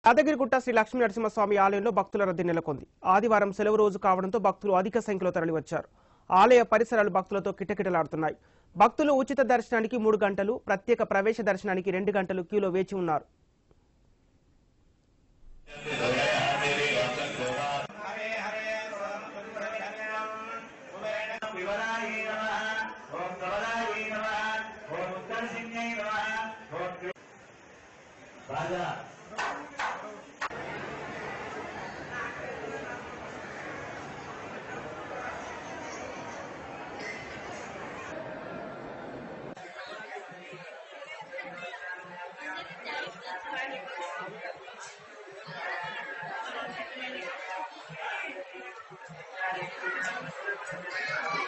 యాదగిరిగుట్ట శ్రీ లక్ష్మీ నరసింహస్వామి ఆలయంలో భక్తుల రద్దీ నెలకొంది ఆదివారం సెలవు రోజు కావడంతో భక్తులు అధిక సంఖ్యలో తరలివచ్చారు ఆలయ పరిసరాలు భక్తులతో కిటకిటలాడుతున్నాయి భక్తులు ఉచిత దర్శనానికి మూడు గంటలు ప్రత్యేక ప్రవేశ దర్శనానికి రెండు గంటలు క్యూలో వేచి ఉన్నారు Thank you.